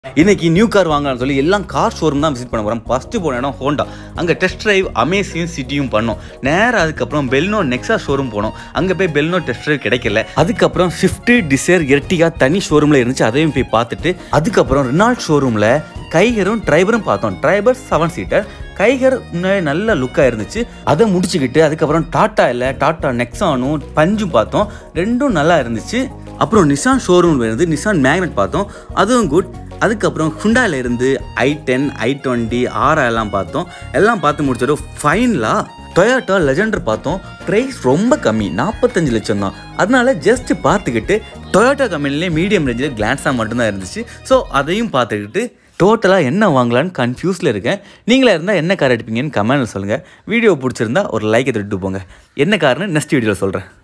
இன்னைக்கு new car வாங்கலாம்னு சொல்லி எல்லாம் கார் ஷோரூம் தான் விசிட் பண்ண போகிறோம் ஃபஸ்ட்டு போன இடம் ஹோண்டா அங்கே டெஸ்ட் டிரைவ் அமேசியும் சிட்டியும் பண்ணோம் நேராக அதுக்கப்புறம் பெல்னோ நெக்ஸா ஷோரூம் போனோம் அங்கே போய் பெல்னோ டெஸ்ட் டிரைவ் கிடைக்கல அதுக்கப்புறம் ஷிஃப்ட் டிசைர் எர்டிகா தனி ஷோரூமில் இருந்துச்சு அதையும் போய் பார்த்துட்டு அதுக்கப்புறம் ரினால்ட் ஷோரூமில் கைகரும் டிரைவரும் பார்த்தோம் டிரைவர் செவன் சீட்டர் கைகர் முன்னாடி நல்ல லுக்காக இருந்துச்சு அதை முடிச்சுக்கிட்டு அதுக்கப்புறம் டாட்டா இல்லை டாட்டா நெக்ஸானும் பஞ்சும் பார்த்தோம் ரெண்டும் நல்லா இருந்துச்சு அப்புறம் நிசான் ஷோரூம் இருந்து நிசான் மேக்னெட் பார்த்தோம் அதுவும் குட் அதுக்கப்புறம் ஹுண்டால இருந்து ஐ டென் ஐ டுவெண்ட்டி ஆரா எல்லாம் பார்த்தோம் எல்லாம் பார்த்து முடிச்சிட்டு ஃபைனலாக டொயோட்டா லெஜெண்டர் பார்த்தோம் ப்ரைஸ் ரொம்ப கம்மி நாற்பத்தஞ்சு லட்சம் தான் அதனால ஜஸ்ட் பார்த்துக்கிட்டு டொயோட்டா கம்பெனிலே மீடியம் ரேஞ்சில் கிளான்ஸாக மட்டும்தான் இருந்துச்சு ஸோ அதையும் பார்த்துக்கிட்டு டோட்டலாக என்ன வாங்கலான்னு கன்ஃபியூஸில் இருக்கேன் நீங்களே இருந்தால் என்ன கார் எடுப்பீங்கன்னு கமெண்ட்டில் சொல்லுங்கள் வீடியோ பிடிச்சிருந்தா ஒரு லைக்கை தொட்டு போங்க என்ன கார்னு நெக்ஸ்ட் வீடியோவில் சொல்கிறேன்